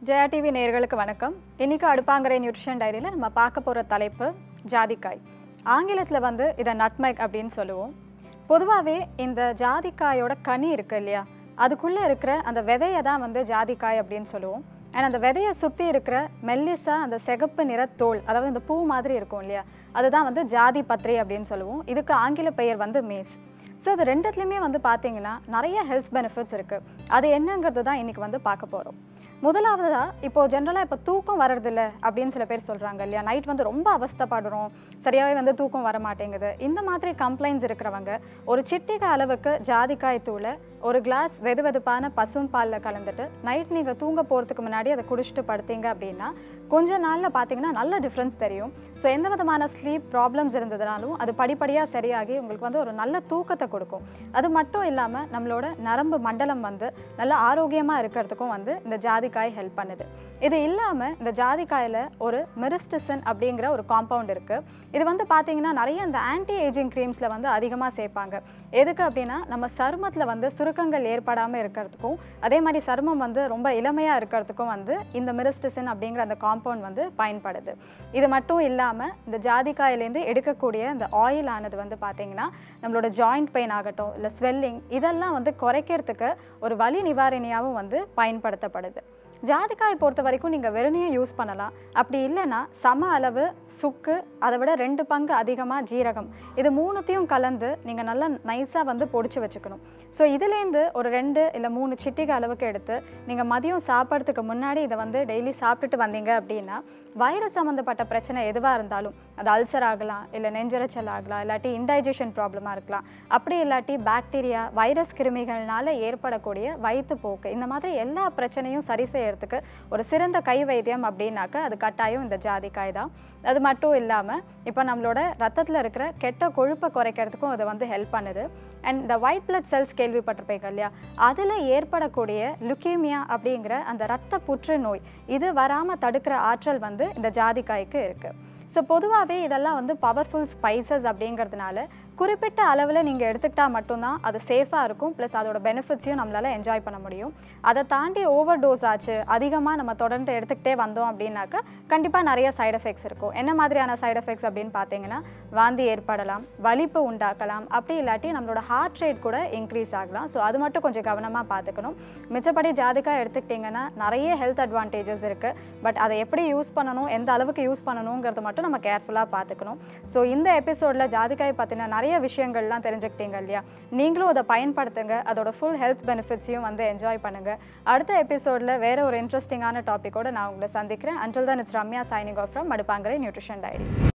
Jaya TV நேயர்களுக்கு வணக்கம் இன்னைக்கு அடுப்பாங்கரை நியூட்ரிஷன் டைரியில் நம்ம பார்க்க போகிற தலைப்பு ஜாதிக்காய் ஆங்கிலத்தில் வந்து இதை நட்மைக் அப்படின்னு சொல்லுவோம் பொதுவாகவே இந்த ஜாதிக்காயோட கனி இருக்கு இல்லையா அதுக்குள்ளே இருக்கிற அந்த விதையை தான் வந்து ஜாதிக்காய் அப்படின்னு சொல்லுவோம் அண்ட் அந்த விதையை சுற்றி இருக்கிற மெல்லிசா அந்த சிகப்பு நிற தோல் அதாவது இந்த பூ மாதிரி இருக்கும் இல்லையா அதுதான் வந்து ஜாதி பத்திரி அப்படின்னு சொல்லுவோம் இதுக்கு ஆங்கில பெயர் வந்து மேஸ் ஸோ இது ரெண்டுத்துலேயுமே வந்து பார்த்தீங்கன்னா நிறைய ஹெல்த் பெனிஃபிட்ஸ் இருக்குது அது என்னங்கிறது தான் இன்றைக்கி வந்து பார்க்க போகிறோம் முதலாவதா இப்போ ஜென்ரலாக இப்போ தூக்கம் வர்றதில்ல அப்படின்னு சில பேர் சொல்கிறாங்க இல்லையா நைட் வந்து ரொம்ப அவஸ்தைப்படுறோம் சரியாகவே வந்து தூக்கம் வர மாட்டேங்குது இந்த மாதிரி கம்ப்ளைண்ட்ஸ் இருக்கிறவங்க ஒரு சிட்டிகை அளவுக்கு ஜாதிக்காய் தூளை ஒரு கிளாஸ் வெது வெதுப்பான பசும் பாலில் கலந்துட்டு நைட் நீங்கள் தூங்க போகிறதுக்கு முன்னாடி அதை குடிச்சிட்டு படுத்தீங்க அப்படின்னா கொஞ்ச நாளில் பார்த்தீங்கன்னா நல்ல டிஃப்ரென்ஸ் தெரியும் ஸோ எந்த விதமான ஸ்லீப் ப்ராப்ளம்ஸ் இருந்ததுனாலும் அது படிப்படியாக சரியாகி உங்களுக்கு வந்து ஒரு நல்ல தூக்கத்தை கொடுக்கும் அது மட்டும் இல்லாமல் நம்மளோட நரம்பு மண்டலம் வந்து நல்ல ஆரோக்கியமாக இருக்கிறதுக்கும் வந்து இந்த ஜாதிக்காய் ஹெல்ப் பண்ணுது இது இல்லாமல் இந்த ஜாதிக்காயில் ஒரு மெரிஸ்டிசன் அப்படிங்கிற ஒரு காம்பவுண்ட் இருக்குது இது வந்து பார்த்தீங்கன்னா நிறைய இந்த ஆன்டி ஏஜிங் க்ரீம்ஸில் வந்து அதிகமாக சேர்ப்பாங்க எதுக்கு அப்படின்னா நம்ம சருமத்தில் வந்து சுருக்கங்கள் ஏற்படாமல் இருக்கிறதுக்கும் அதே மாதிரி சருமம் வந்து ரொம்ப இளமையாக இருக்கிறதுக்கும் வந்து இந்த மெரிஸ்டிசன் அப்படிங்கிற அந்த காம்பவுண்ட் வந்து பயன்படுது இது மட்டும் இல்லாமல் இந்த ஜாதிக்காயிலேருந்து எடுக்கக்கூடிய இந்த ஆயில் ஆனது வந்து பார்த்தீங்கன்னா நம்மளோட ஜாயிண்ட் பெயின் ஆகட்டும் இல்லை ஸ்வெல்லிங் இதெல்லாம் வந்து குறைக்கிறதுக்கு ஒரு வலி நிவாரணியாகவும் வந்து பயன்படுத்தப்படுது ஜாதிக்காய் பொறுத்த வரைக்கும் நீங்கள் வெறுனையும் யூஸ் பண்ணலாம் அப்படி இல்லைன்னா சம அளவு சுக்கு அதை விட ரெண்டு பங்கு அதிகமாக ஜீரகம் இது மூணுத்தையும் கலந்து நீங்கள் நல்லா நைஸாக வந்து பொடிச்சு வச்சுக்கணும் ஸோ இதுலேருந்து ஒரு ரெண்டு இல்லை மூணு சிட்டிகை அளவுக்கு எடுத்து நீங்கள் மதியம் சாப்பிட்றதுக்கு முன்னாடி இதை வந்து டெய்லி சாப்பிட்டுட்டு வந்தீங்க அப்படின்னா வைரஸ் சம்மந்தப்பட்ட பிரச்சனை எதுவாக இருந்தாலும் அது அல்சர் ஆகலாம் இல்லை நெஞ்சரைச்சல் ஆகலாம் இல்லாட்டி இன்டைஜஷன் ப்ராப்ளமாக இருக்கலாம் அப்படி இல்லாட்டி பாக்டீரியா வைரஸ் கிருமிகள்னால ஏற்படக்கூடிய வயிற்றுப்போக்கு இந்த மாதிரி எல்லா பிரச்சனையும் சரி செய்யறதுக்கு ஒரு சிறந்த கை வைத்தியம் அப்படின்னாக்க அது கட்டாயம் இந்த ஜாதிக்காய் தான் அது மட்டும் இல்லாமல் இப்போ நம்மளோட ரத்தத்தில் இருக்கிற கெட்ட கொழுப்பை குறைக்கிறதுக்கும் அது வந்து ஹெல்ப் பண்ணுது அண்ட் இந்த ஒயிட் பிளட் செல்ஸ் கேள்விப்பட்டிருப்பீங்க இல்லையா அதில் ஏற்படக்கூடிய லுக்கேமியா அப்படிங்கிற அந்த ரத்த புற்றுநோய் இது வராமல் தடுக்கிற ஆற்றல் வந்து இந்த ஜாதிக்காய்க்கு இருக்குது ஸோ பொதுவாகவே இதெல்லாம் வந்து பவர்ஃபுல் ஸ்பைசஸ் அப்படிங்கிறதுனால குறிப்பிட்ட அளவில் நீங்கள் எடுத்துக்கிட்டால் மட்டும்தான் அது சேஃபாக இருக்கும் ப்ளஸ் அதோட பெனிஃபிட்ஸையும் நம்மளால் என்ஜாய் பண்ண முடியும் அதை தாண்டி ஓவர் டோஸ் ஆச்சு அதிகமாக நம்ம தொடர்ந்து எடுத்துக்கிட்டே வந்தோம் அப்படின்னாக்கா கண்டிப்பாக நிறைய சைடு எஃபெக்ட்ஸ் இருக்கும் என்ன மாதிரியான சைடு எஃபெக்ட்ஸ் அப்படின்னு பார்த்தீங்கன்னா வாந்தி ஏற்படலாம் வலிப்பு உண்டாக்கலாம் அப்படி இல்லாட்டி நம்மளோட ஹார்ட் ரேட் கூட இன்க்ரீஸ் ஆகலாம் ஸோ அது மட்டும் கொஞ்சம் கவனமாக பார்த்துக்கணும் மிச்சப்படி ஜாதிக்காய் எடுத்துக்கிட்டிங்கன்னா நிறைய ஹெல்த் அட்வான்டேஜஸ் இருக்குது பட் அதை எப்படி யூஸ் பண்ணணும் எந்த அளவுக்கு யூஸ் பண்ணணுங்கிறது மட்டும் நம்ம கேர்ஃபுல்லாக பார்த்துக்கணும் ஸோ இந்த எபிசோடில் ஜாதிக்காய் பற்றின நிறைய விஷயங்கள்லாம் தெரிஞ்சுக்கிட்டீங்க இல்லையா நீங்களும் அதை பயன்படுத்துங்க அதோட ஃபுல் ஹெல்த் பெனிஃபிட்ஸையும் வந்து என்ஜாய் பண்ணுங்கள் அடுத்த எபிசோடில் வேற ஒரு இன்ட்ரெஸ்டிங்கான டாப்பிக்கோட நான் உங்களை சந்திக்கிறேன் அன்டில் தான் it's Ramya signing off from Maduppangarai nutrition diary